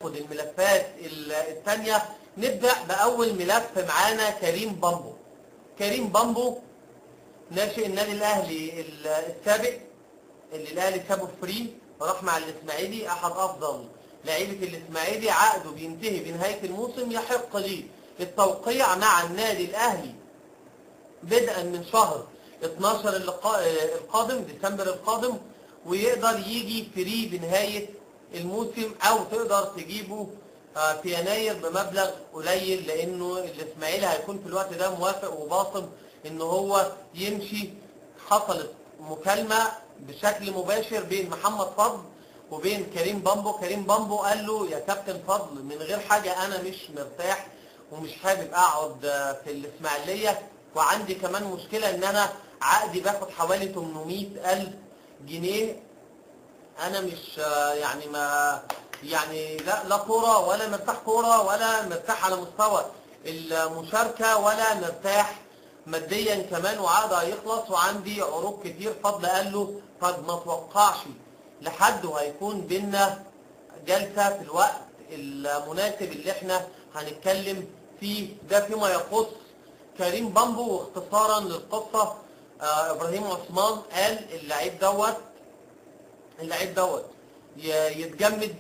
الملفات الثانية نبدأ بأول ملف معانا كريم بامبو كريم بامبو ناشئ النادي الأهلي السابق اللي الأهلي سابه فري راح مع الإسماعيلي أحد أفضل لعيبة الإسماعيلي عقده بينتهي بنهاية الموسم يحق ليه التوقيع مع النادي الأهلي بدءا من شهر 12 اللقاء القادم ديسمبر القادم ويقدر يجي فري بنهاية الموسم او تقدر تجيبه في يناير بمبلغ قليل لانه الاسماعيلي هيكون في الوقت ده موافق وباصم ان هو يمشي حصلت مكالمة بشكل مباشر بين محمد فضل وبين كريم بامبو كريم بامبو قال له يا كابتن فضل من غير حاجة انا مش مرتاح ومش حابب اقعد في الاسماعيلية وعندي كمان مشكلة ان انا عقدي باخد حوالي 800 الف جنيه انا مش يعني ما يعني لا لا كوره ولا مرتاح كوره ولا مرتاح على مستوى المشاركه ولا مرتاح ماديا كمان وعقد هيخلص وعندي عروض كتير فضل قال له طب ما توقعش لحد وهيكون بينا جلسه في الوقت المناسب اللي احنا هنتكلم فيه ده فيما يخص كريم بامبو واختصارا للقصه آه ابراهيم عثمان قال اللعيب دوت اللعيب دوت يتجمد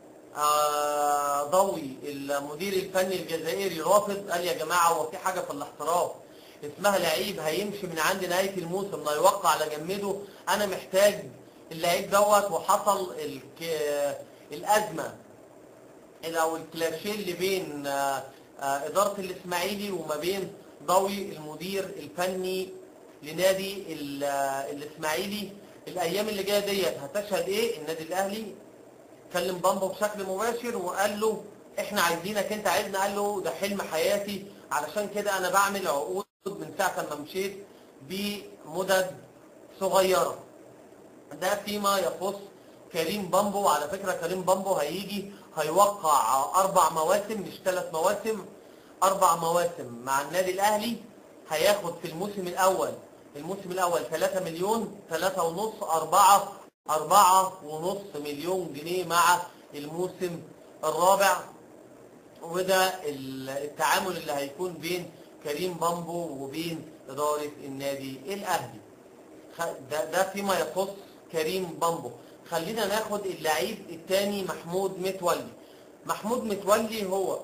آه ضوي المدير الفني الجزائري رافض قال يا جماعه هو في حاجه في الاحتراف اسمها لعيب هيمشي من عند نهايه الموسم لا يوقع على جمده انا محتاج اللعيب دوت وحصل الك... الازمه او الكلاشيه اللي بين آه آه اداره الاسماعيلي وما بين ضوي المدير الفني لنادي الاسماعيلي الايام اللي جايه ديت هتشهد ايه النادي الاهلي كلم بامبو بشكل مباشر وقال له احنا عايزينك انت عايزنا قال له ده حلم حياتي علشان كده انا بعمل عقود من ساعه ما مشيت بمدد صغيره ده فيما يخص كريم بامبو على فكره كريم بامبو هيجي هيوقع اربع مواسم مش ثلاث مواسم اربع مواسم مع النادي الاهلي هياخد في الموسم الاول الموسم الاول 3 مليون 3 ونص 4 4 ونص مليون جنيه مع الموسم الرابع وده التعامل اللي هيكون بين كريم بامبو وبين اداره النادي الاهلي ده, ده فيما يخص كريم بامبو خلينا ناخد اللعيب الثاني محمود متولي محمود متولي هو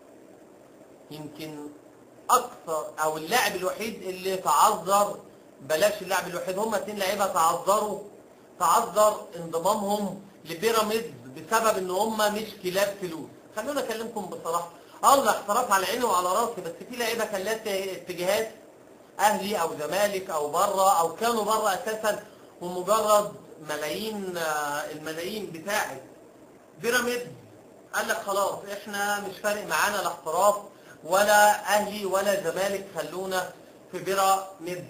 يمكن اكثر او اللاعب الوحيد اللي تعذر بلاش اللاعب الوحيد هم اثنين لعيبه تعذروا تعذر انضمامهم لبيراميدز بسبب ان هم مش كلاب فلوس خلونا اكلمكم بصراحه الله احتراف على عيني وعلى راسي بس في لعيبه كان لها اتجاهات اهلي او زمالك او بره او كانوا بره اساسا ومجرد ملايين الملايين بتاعت بيراميدز قال لك خلاص احنا مش فارق معانا الاحتراف ولا اهلي ولا زمالك خلونا في بيراميدز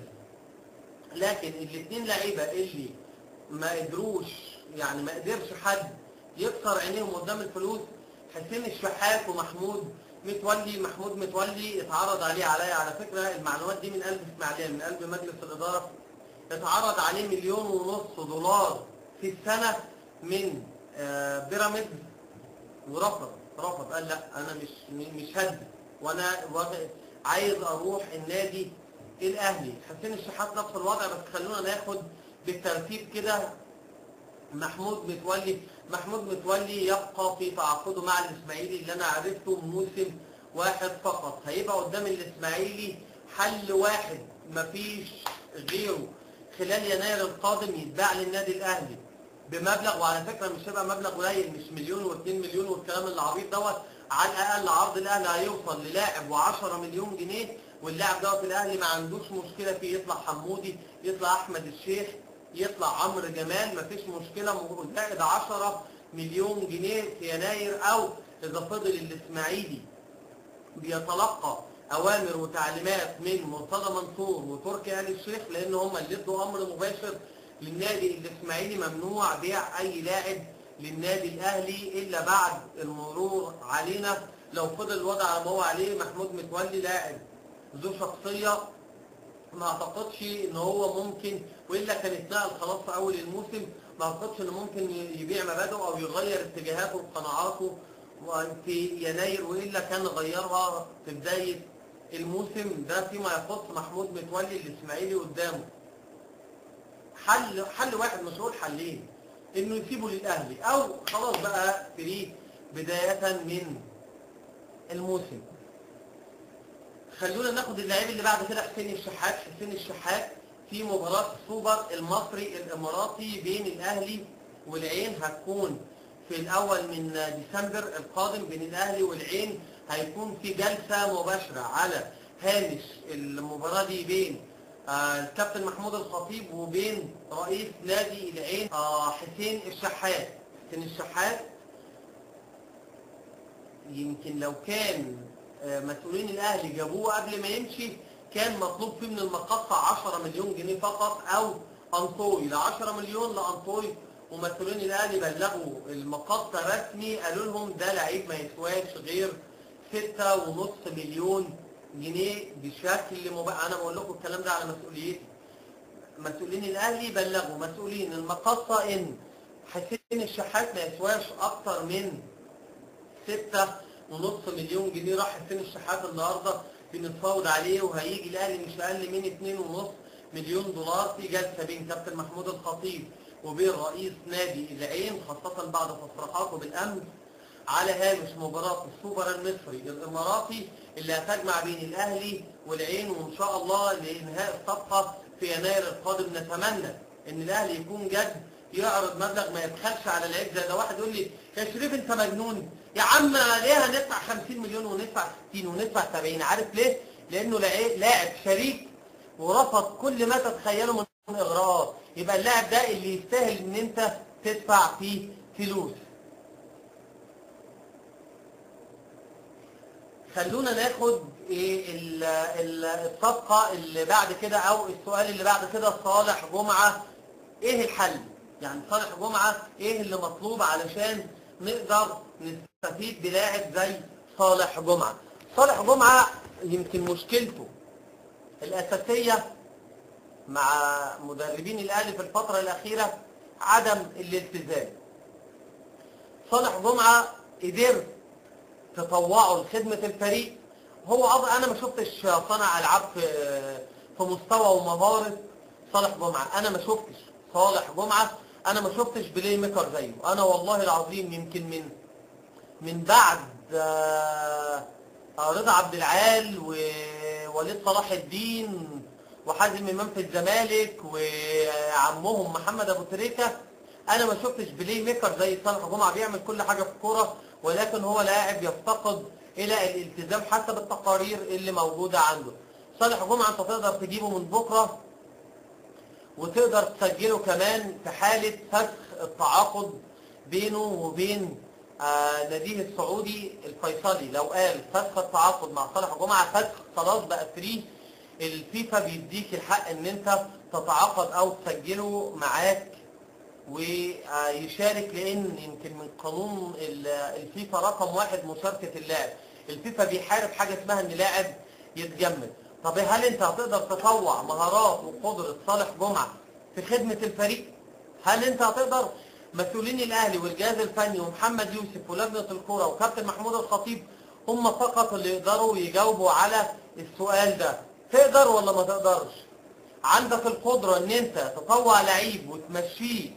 لكن الاثنين لعيبه اللي ما قدروش يعني ما قدرش حد يكسر عينيهم قدام الفلوس حسين الشحات ومحمود متولي محمود متولي اتعرض عليه عليا على فكره المعلومات دي من قلب اسماعيليه من قلب مجلس الاداره اتعرض عليه مليون ونص دولار في السنه من آه بيراميدز ورفض رفض قال لا انا مش مش هدي وانا عايز اروح النادي الاهلي حسين الشحات نفس الوضع بس خلونا ناخد بالترتيب كده محمود متولي محمود متولي يبقى في تعاقده مع الاسماعيلي اللي انا عرفته موسم واحد فقط هيبقى قدام الاسماعيلي حل واحد مفيش غيره خلال يناير القادم يتباع للنادي الاهلي بمبلغ وعلى فكره مش هيبقى مبلغ قليل مش مليون و2 مليون والكلام العبيط دوت على الاقل عرض الاهلي هيوصل للاعب و10 مليون جنيه واللاعب دوت الاهلي ما عندوش مشكله فيه يطلع حمودي يطلع احمد الشيخ يطلع عمرو جمال مفيش مشكله زائد 10 مليون جنيه في يناير او اذا فضل الاسماعيلي بيتلقى اوامر وتعليمات من مرتضى منصور وتركي ال الشيخ لان هم اللي ادوا امر مباشر للنادي الاسماعيلي ممنوع بيع اي لاعب للنادي الاهلي الا بعد المرور علينا لو فضل الوضع على ما هو عليه محمود متولي لاعب ذو شخصيه ما اعتقدش ان هو ممكن والا كان اتنقل خلاص في اول الموسم ما اعتقدش انه ممكن يبيع مبادئه او يغير اتجاهاته وقناعاته في يناير والا كان غيرها في بدايه الموسم ده فيما يخص محمود متولي الاسماعيلي قدامه حل حل واحد مش هقول حلين انه يسيبه للاهلي او خلاص بقى فري بدايه من الموسم خلونا ناخد اللعيب اللي بعد كده حسين الشحات حسين الشحات في مباراة السوبر المصري الاماراتي بين الاهلي والعين هتكون في الاول من ديسمبر القادم بين الاهلي والعين هيكون في جلسة مباشرة على هامش المباراة دي بين آه، الكابتن محمود الخطيب وبين رئيس نادي العين آه، حسين الشحات حسين الشحات يمكن لو كان آه، مسؤولين الاهلي جابوه قبل ما يمشي كان مطلوب فيه من المقاطع 10 مليون جنيه فقط او انطوي ل 10 مليون لانطوي ومسؤولين الاهلي بلغوا المقاطع رسمي قالوا لهم ده لعيب ما يسواش غير 6.5 مليون جنيه بشكل مباشر انا بقول لكم الكلام ده على مسؤوليتي مسؤولين الاهلي بلغوا مسؤولين المقاطع ان حسين الشحات ما يسواش اكتر من ستة ونص مليون جنيه راح حسين الشحات النهارده بنتفاوض عليه وهيجي الاهلي مش اقل من اتنين ونص مليون دولار في جلسه بين كابتن محمود الخطيب وبين رئيس نادي العين خاصه بعد تصريحاته بالامس على هامش مباراه السوبر المصري الاماراتي اللي هتجمع بين الاهلي والعين وان شاء الله لانهاء الصفقه في يناير القادم نتمنى ان الاهلي يكون جد يعرض مبلغ ما يبخلش على العيب زي ده واحد يقول لي يا شريف انت مجنون يا عم ليه هندفع 50 مليون وندفع 60 وندفع 70 عارف ليه؟ لانه لعي- لاعب شريك ورفض كل ما تتخيله من اغراءات يبقى اللاعب ده اللي يستاهل ان انت تدفع فيه فلوس خلونا ناخد ايه ال- ال- الصفقه اللي بعد كده او السؤال اللي بعد كده صالح جمعه ايه الحل؟ يعني صالح جمعه ايه اللي مطلوب علشان نقدر نستفيد بلاعب زي صالح جمعه؟ صالح جمعه يمكن مشكلته الاساسيه مع مدربين الاهلي في الفتره الاخيره عدم الالتزام. صالح جمعه قدر تطوعه لخدمه الفريق هو أض... انا ما شفتش صانع العاب في في مستوى ومهاره صالح جمعه انا ما شفتش صالح جمعه انا ما شفتش بلاي ميكر زيه انا والله العظيم يمكن من من بعد آه، آه، رضا عبد العال ووليد صلاح الدين وحازم امام في الزمالك وعمهم محمد ابو تريكه انا ما شفتش بلاي ميكر زي صالح جمعه بيعمل كل حاجه في الكوره ولكن هو لاعب يفتقد الى الالتزام حسب التقارير اللي موجوده عنده صالح جمعه انت تقدر تجيبه من بكره وتقدر تسجله كمان في حالة فسخ التعاقد بينه وبين آه ناديه السعودي الفيصلي لو قال فسخ التعاقد مع صالح جمعة فسخ خلاص بقى فري الفيفا بيديك الحق ان انت تتعاقد او تسجله معاك ويشارك لان يمكن من قانون ال- الفيفا رقم واحد مشاركة اللاعب الفيفا بيحارب حاجة اسمها ان لاعب يتجمد طب هل انت هتقدر تطوع مهارات وقدرة صالح جمعة في خدمة الفريق هل انت هتقدر مسؤولين الاهلي والجهاز الفني ومحمد يوسف ولجنة الكرة وكابتن محمود الخطيب هم فقط اللي يقدروا يجاوبوا على السؤال ده تقدر ولا ما تقدرش عندك القدرة ان انت تطوع لعيب وتمشيه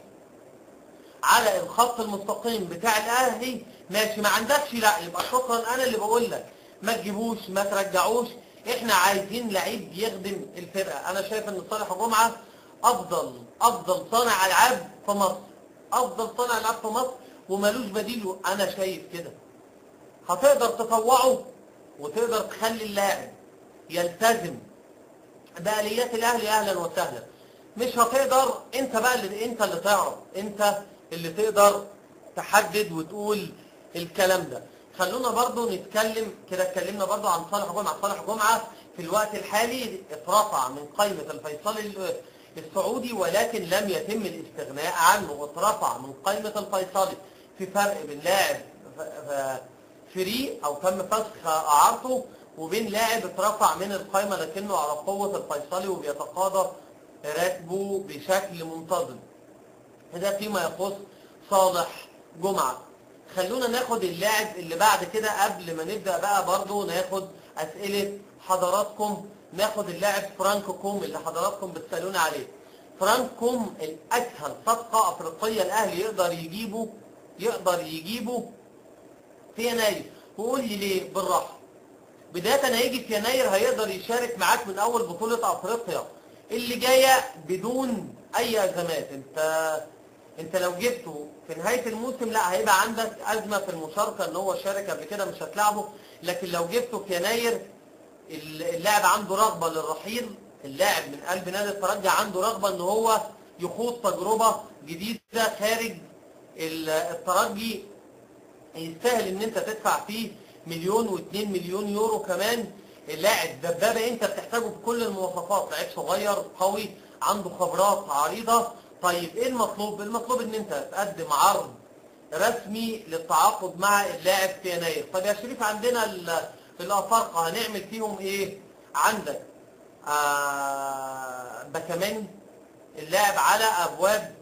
على الخط المستقيم بتاع الاهلي ماشي ما عندكش لا يبقى شكرا انا اللي بقول لك ما تجيبوش ما ترجعوش احنا عايزين لعيب يخدم الفرقه انا شايف ان صالح جمعه افضل افضل صانع العاب في مصر افضل صانع العاب في مصر ومالوش بديل انا شايف كده هتقدر تطوعه وتقدر تخلي اللاعب يلتزم بآليات الاهلي اهلا وسهلا مش هتقدر انت بقى اللي انت اللي تعرف انت اللي تقدر تحدد وتقول الكلام ده خلونا برضو نتكلم كده اتكلمنا برضو عن صالح جمعه صالح جمعه في الوقت الحالي اترفع من قائمه الفيصلي ال- السعودي ولكن لم يتم الاستغناء عنه اترفع من قائمه الفيصلي في فرق بين لاعب ف- ف- فري او تم فسخ اعارته وبين لاعب اترفع من القائمه لكنه على قوه الفيصلي وبيتقاضى راتبه بشكل منتظم ده فيما يخص صالح جمعه خلونا ناخد اللاعب اللي بعد كده قبل ما نبدا بقى برضو ناخد اسئله حضراتكم ناخد اللاعب فرانك كوم اللي حضراتكم بتسالونا عليه فرانك كوم الاسهل صفقه افريقيه الاهلي يقدر يجيبه يقدر يجيبه في يناير وقول لي ليه بالراحه بدايه هيجي في يناير هيقدر يشارك معاك من اول بطوله افريقيا اللي جايه بدون اي ازمات انت انت لو جبته في نهايه الموسم لا هيبقى عندك ازمه في المشاركه ان هو شارك قبل كده مش هتلعبه لكن لو جبته في يناير اللاعب عنده رغبه للرحيل اللاعب من قلب نادي الترجي عنده رغبه ان هو يخوض تجربه جديده خارج الترجي يستاهل ان انت تدفع فيه مليون واثنين مليون يورو كمان اللاعب دبابه انت بتحتاجه بكل المواصفات لعيب صغير قوي عنده خبرات عريضه طيب ايه المطلوب؟ المطلوب ان انت تقدم عرض رسمي للتعاقد مع اللاعب في يناير طب يا شريف عندنا الافارقه هنعمل فيهم ايه؟ عندك آه بكمان اللاعب على ابواب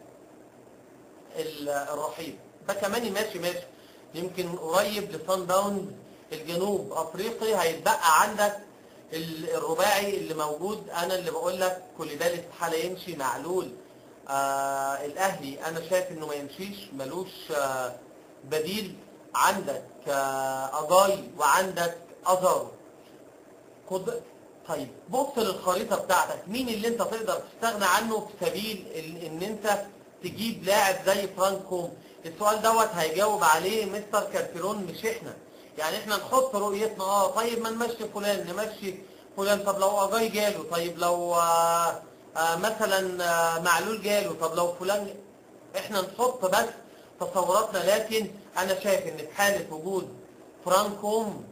الرحيل بكماني ماشي ماشي يمكن قريب لصن داونز الجنوب افريقي هيتبقى عندك الرباعي اللي موجود انا اللي بقول لك كل ده الاستحاله يمشي معلول آه الاهلي انا شايف انه ما يمشيش ملوش آه بديل عندك آه اجاي وعندك ازارو قد... طيب بص للخريطه بتاعتك مين اللي انت تقدر تستغنى عنه في سبيل ان انت تجيب لاعب زي فرانكو السؤال دوت هيجاوب عليه مستر كارتيرون مش احنا يعني احنا نحط رؤيتنا اه طيب ما نمشي فلان نمشي فلان طب لو اجاي جاله طيب لو آه آه مثلا آه معلول جاله طب لو فلان احنا نحط بس تصوراتنا لكن انا شايف ان في حاله وجود فرانكوم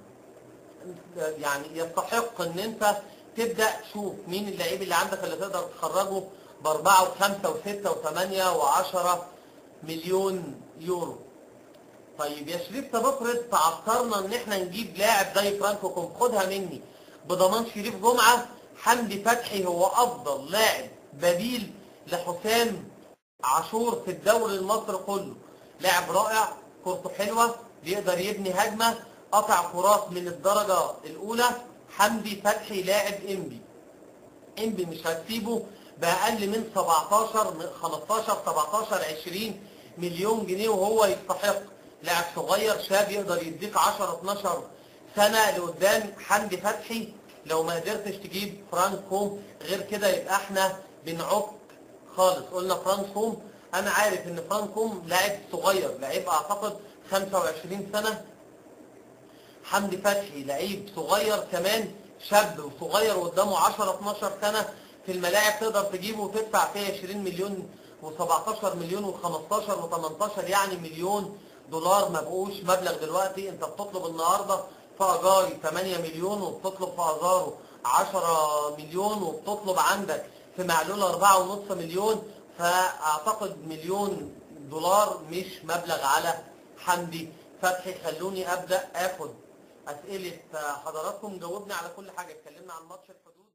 يعني يستحق ان انت تبدا تشوف مين اللعيب اللي عندك اللي تقدر تخرجه باربعه وخمسه وسته وثمانيه وعشره مليون يورو. طيب يا شريف طب افرض تعثرنا ان احنا نجيب لاعب زي فرانكو كوم خدها مني بضمان شريف جمعه حمدي فتحي هو افضل لاعب بديل لحسام عاشور في الدوري المصري كله لاعب رائع كورته حلوه بيقدر يبني هجمه قطع كرات من الدرجه الاولى حمدي فتحي لاعب انبي انبي مش هتسيبه باقل من 17 من 15 17 20 مليون جنيه وهو يستحق لاعب صغير شاب يقدر يديك 10 12 سنه لقدام حمدي فتحي لو ما قدرتش تجيب فرانكو غير كده يبقى احنا بنعك خالص قلنا فرانكو انا عارف ان فرانكو لاعب صغير لاعب اعتقد 25 سنه حمدي فتحي لعيب صغير كمان شاب وصغير قدامه 10 12 سنه في الملاعب تقدر تجيبه وتدفع فيه 20 مليون و17 مليون و15 و18 يعني مليون دولار ما بقوش مبلغ دلوقتي انت بتطلب النهارده في اجاي 8 مليون وبتطلب في ازارو 10 مليون وبتطلب عندك في معلول 4.5 مليون فاعتقد مليون دولار مش مبلغ على حمدي فتحي خلوني ابدا اخد اسئله حضراتكم جاوبنا على كل حاجه اتكلمنا عن ماتش الحدود